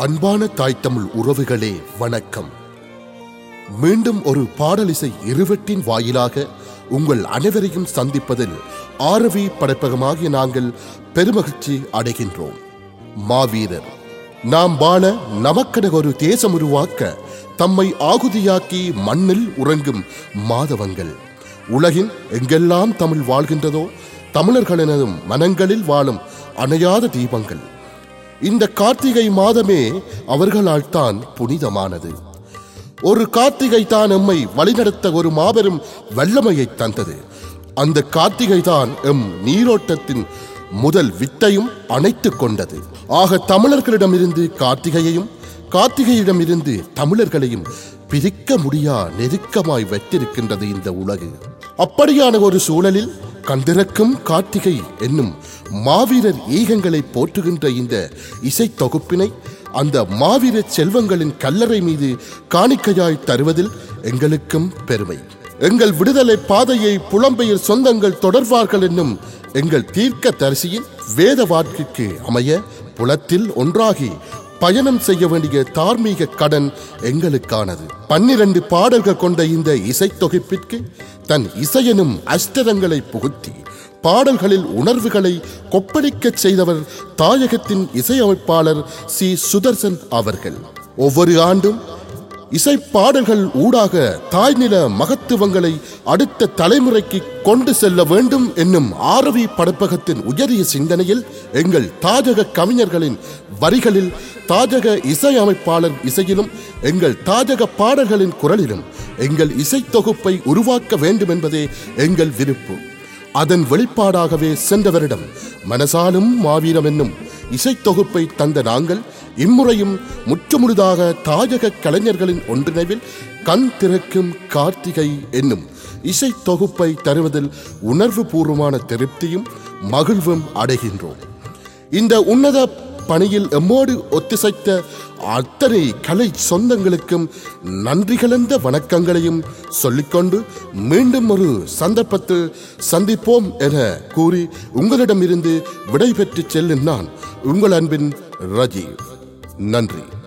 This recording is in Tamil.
அன்பான தாய் தமிழ் உறவுகளே வணக்கம் மீண்டும் ஒரு பாடலிசை இருவட்டின் வாயிலாக உங்கள் அனைவரையும் சந்திப்பதில் ஆரவி படைப்பகமாகிய நாங்கள் பெருமகிழ்ச்சி அடைகின்றோம் மாவீரர் நாம் வாழ நமக்கென ஒரு தேசம் உருவாக்க தம்மை ஆகுதியாக்கி மண்ணில் உறங்கும் மாதவங்கள் உலகின் எங்கெல்லாம் தமிழ் வாழ்கின்றதோ தமிழர்களினதும் மனங்களில் வாழும் அணையாத தீபங்கள் இந்த கார்த்திகை மாதமே அவர்களால் தான் புனிதமானது ஒரு கார்த்திகை தான் எம்மை வழிநடத்த ஒரு மாபெரும் வல்லமையை தந்தது அந்த கார்த்திகை தான் எம் நீரோட்டத்தின் முதல் வித்தையும் அணைத்துக் கொண்டது ஆக தமிழர்களிடமிருந்து கார்த்திகையையும் கார்த்திகையிடமிருந்து தமிழர்களையும் பிரிக்க முடியா நெருக்கமாய் வைத்திருக்கின்றது இந்த உலகு அப்படியான ஒரு சூழலில் கண்டிருக்கும் கார்த்திகை என்னும் மாவீரர் ஈகங்களை போற்றுகின்ற இந்த இசை தொகுப்பினை அந்த மாவீர செல்வங்களின் கல்லறை மீது காணிக்கையாய் தருவதில் எங்களுக்கும் பெருமை எங்கள் விடுதலை பாதையை புலம்பெயர் சொந்தங்கள் தொடர்வார்கள் என்னும் எங்கள் தீர்க்க தரிசியின் வேத வாக்கிற்கு அமைய புலத்தில் ஒன்றாகி பயணம் செய்ய வேண்டிய தார்மீக கடன் எங்களுக்கானது பன்னிரண்டு பாடல்கள் கொண்ட இந்த இசைத்தொகுப்பிற்கு தன் இசையெனும் அஷ்டரங்களை புகுத்தி பாடல்களில் உணர்வுகளை கொப்பளிக்கச் செய்தவர் தாயகத்தின் இசையமைப்பாளர் சி சுதர்சன் அவர்கள் ஒவ்வொரு ஆண்டும் இசை பாடல்கள் ஊடாக தாய்நில மகத்துவங்களை அடுத்த தலைமுறைக்கு கொண்டு செல்ல வேண்டும் என்னும் ஆரவி படைப்பகத்தின் உயரிய சிந்தனையில் எங்கள் தாஜக கவிஞர்களின் வரிகளில் தாஜக இசையமைப்பாளர் இசையிலும் எங்கள் தாஜக பாடல்களின் குரலிலும் எங்கள் இசைத்தொகுப்பை உருவாக்க வேண்டும் என்பதே எங்கள் விருப்பு அதன் வெளிப்பாடாகவே சென்ற வருடம் மனசாலும் மாவீரம் என்னும் இசைத்தொகுப்பை தந்த நாங்கள் இம்முறையும் முற்றுமுழுதாக தாயக கலைஞர்களின் ஒன்றிணைவில் கண் திறக்கும் கார்த்திகை என்னும் இசைத்தொகுப்பை தருவதில் உணர்வு பூர்வமான திருப்தியும் மகிழ்வும் அடைகின்றோம் இந்த உன்னத பணியில் எம்மோடு ஒத்திசைத்த அத்தனை கலை சொந்தங்களுக்கும் நன்றி கலந்த வணக்கங்களையும் சொல்லிக்கொண்டு மீண்டும் ஒரு சந்தர்ப்பத்தில் சந்திப்போம் என கூறி உங்களிடமிருந்து விடைபெற்று செல்லும் நான் உங்கள் அன்பின் ரஜீவ் நன்றி